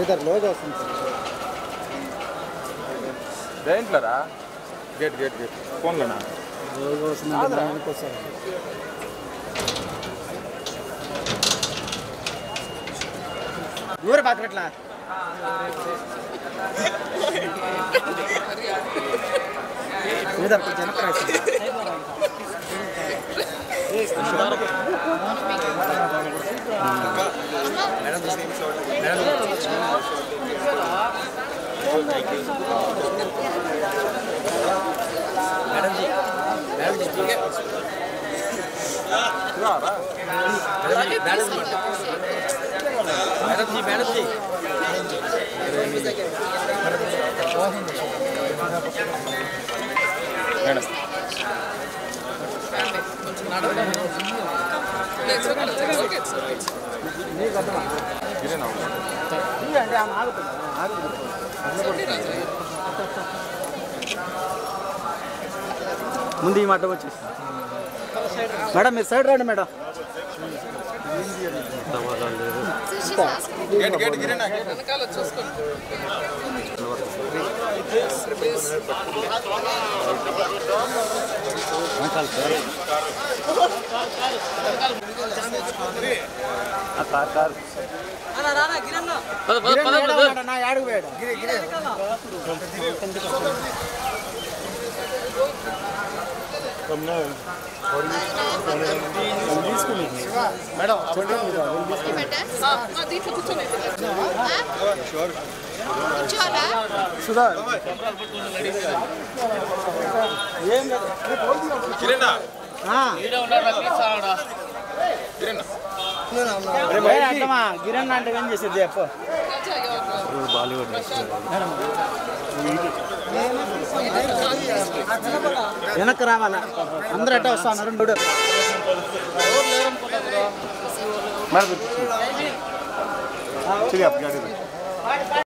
Sridhar logo వస్తుంది sir దేంట్లోరా gate gate gate ఫోన్లోనా లోగో వస్తుంది దానికి వస్తుంది ఊరు పాత్రట్లా శ్రీధర్ కొంచెం వెనక్కి రా సార్. మేడం గిరేనా ఇవి అంటే ఆమె ఆగుతుంది ఆగుతుంది ముందు ఈ మాట వచ్చేసి మేడం మీరు సైడ్ రండి మేడం గేట్ గేట్ గిరేనా నా యాడుగు వేయడం సుధా ఏం లేదు గిరేనా ఆ. గిరేనా ఏ అర్థమా గిరణ్ అంటే ఏం చేసేది చెప్పు వెనక్కి రావాలా అందరూ ఎట్ట వస్తా ఉన్నారు చూడు మరి